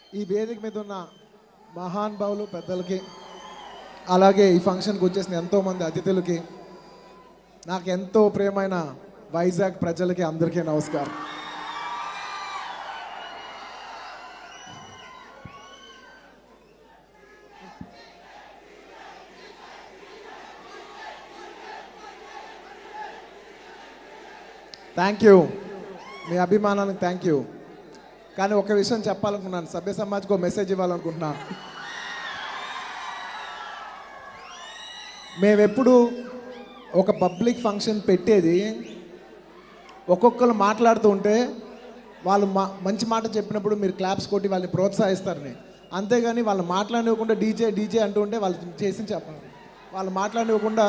ఈ వేదిక మీద ఉన్న మహానుభావులు పెద్దలకి అలాగే ఈ ఫంక్షన్కి వచ్చేసిన ఎంతోమంది అతిథులకి నాకు ఎంతో ప్రియమైన వైజాగ్ ప్రజలకి అందరికీ నమస్కారం థ్యాంక్ యూ మీ అభిమానానికి థ్యాంక్ యూ కానీ ఒక విషయం చెప్పాలనుకున్నాను సభ్య సమాజ్కి ఒక మెసేజ్ ఇవ్వాలనుకుంటున్నాను మేమెప్పుడు ఒక పబ్లిక్ ఫంక్షన్ పెట్టేది ఒక్కొక్కరు మాట్లాడుతూ ఉంటే వాళ్ళు మా మంచి మాట చెప్పినప్పుడు మీరు క్లాప్స్ కొట్టి వాళ్ళని ప్రోత్సహిస్తారని అంతేగాని వాళ్ళు మాట్లాడివ్వకుండా డీజే డీజే అంటూ ఉంటే వాళ్ళు చేసి చెప్పాలి వాళ్ళు మాట్లాడివ్వకుండా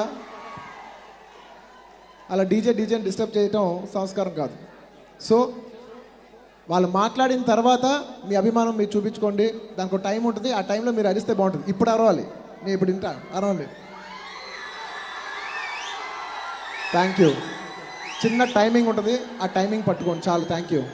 అలా డీజే డీజేని డిస్టర్బ్ చేయటం సంస్కారం కాదు సో వాళ్ళు మాట్లాడిన తర్వాత మీ అభిమానం మీరు చూపించుకోండి దానికి ఒక టైం ఉంటుంది ఆ టైంలో మీరు అరిస్తే బాగుంటుంది ఇప్పుడు అరవాలి నేను ఇప్పుడు వింటా అరవండి థ్యాంక్ యూ చిన్న టైమింగ్ ఉంటుంది ఆ టైమింగ్ పట్టుకోండి చాలు థ్యాంక్ యూ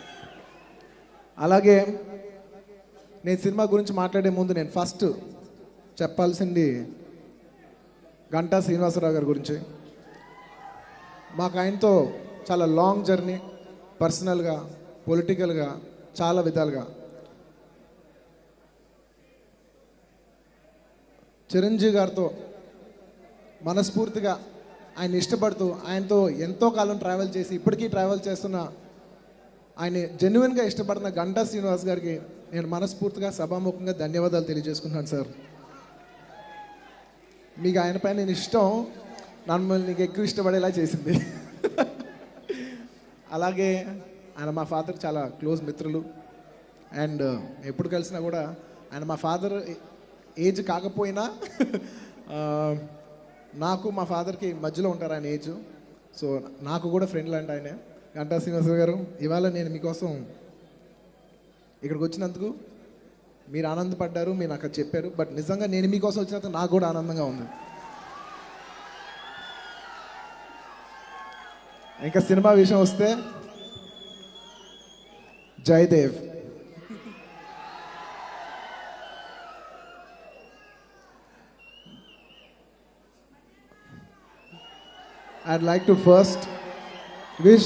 అలాగే నేను సినిమా గురించి మాట్లాడే ముందు నేను ఫస్ట్ చెప్పాల్సింది గంటా శ్రీనివాసరావు గారి గురించి మాకు ఆయనతో చాలా లాంగ్ జర్నీ పర్సనల్గా పొలిటికల్గా చాలా విధాలుగా చిరంజీవి గారితో మనస్ఫూర్తిగా ఆయన ఇష్టపడుతూ ఆయనతో ఎంతో కాలం ట్రావెల్ చేసి ఇప్పటికీ ట్రావెల్ చేస్తున్న ఆయన జెన్యున్గా ఇష్టపడుతున్న గంటా శ్రీనివాస్ గారికి నేను మనస్ఫూర్తిగా సభాముఖంగా ధన్యవాదాలు తెలియజేసుకుంటున్నాను సార్ మీకు ఆయన పైన నేను ఇష్టం నన్ను నీకు ఎక్కువ ఇష్టపడేలా చేసింది అలాగే ఆయన మా ఫాదర్ చాలా క్లోజ్ మిత్రులు అండ్ ఎప్పుడు కలిసినా కూడా ఆయన మా ఫాదర్ ఏజ్ కాకపోయినా ఆ, నాకు మా ఫాదర్కి మధ్యలో ఉంటారు ఆయన ఏజ్ సో నాకు కూడా ఫ్రెండ్ లాంటి ఆయన గంటా శ్రీనివాసరావు గారు ఇవాళ నేను మీకోసం ఇక్కడికి వచ్చినందుకు మీరు ఆనందపడ్డారు మీరు నాకు అది చెప్పారు బట్ నిజంగా నేను మీకోసం వచ్చినందుకు నాకు కూడా ఆనందంగా ఉంది ఇంకా సినిమా విషయం వస్తే Jayadev I'd like to first wish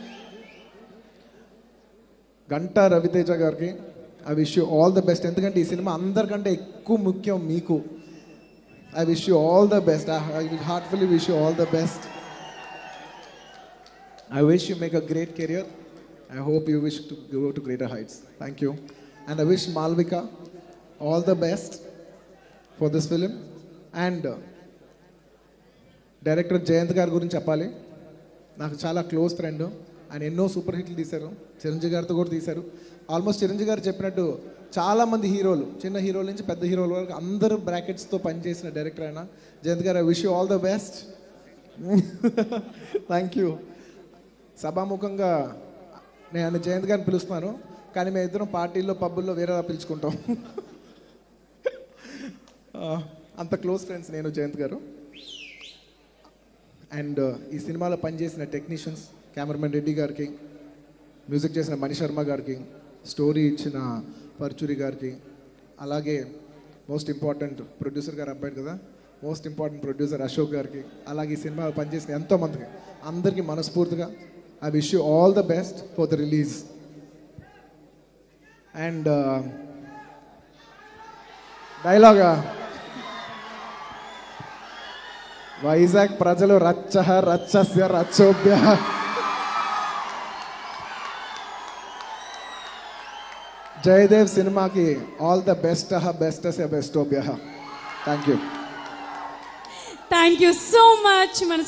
Ganta Raviteja గారికి I wish you all the best ఎందుకంటే ఈ సినిమా అందరికంటే ఎక్కువ ముఖ్యం మీకు I wish you all the best I heartfully wish you all the best I wish you make a great career. I hope you wish to go to greater heights. Thank you. And I wish Malvika all the best for this film. And uh, director Jayanth గారి గురించి చెప్పాలి నాకు చాలా close friend ఆయన ఎన్నో super హిట్లు తీశారు చిరంజీవి గారితో కూడా తీశారు ఆల్మోస్ట్ చిరంజీవి గారు చెప్పినట్టు చాలా మంది హీరోలు చిన్న హీరోల నుంచి పెద్ద హీరోల వరకు అందరూ బ్రాకెట్స్తో పనిచేసిన డైరెక్టర్ ఆయన జయంత్ గారు I wish you all the best thank you సభాముఖంగా నేను ఆయన జయంత్ గారిని పిలుస్తున్నాను కానీ మేము ఇద్దరం పార్టీల్లో పబ్బుల్లో వేరేలా పిలుచుకుంటాం ఆ, అంత క్లోజ్ ఫ్రెండ్స్ నేను జయంత్ గారు అండ్ ఈ సినిమాలో పనిచేసిన టెక్నీషియన్స్ కెమెరామెన్ రెడ్డి గారికి మ్యూజిక్ చేసిన మణి శర్మ గారికి స్టోరీ ఇచ్చిన పర్చూరి గారికి అలాగే మోస్ట్ ఇంపార్టెంట్ ప్రొడ్యూసర్ గారు అబ్బాయి కదా మోస్ట్ ఇంపార్టెంట్ ప్రొడ్యూసర్ అశోక్ గారికి అలాగే ఈ సినిమాలో పనిచేసిన ఎంతో మందికి అందరికీ మనస్ఫూర్తిగా I wish you all the best for the release and డైలాగా వైజాగ్ ప్రజలు రచ్చ రచ్చస్య రచ్చోభ్య జయదేవ్ సినిమాకి ఆల్ ద బెస్ట్ బెస్ట్ బెస్టోభ్య thank you thank you so much మన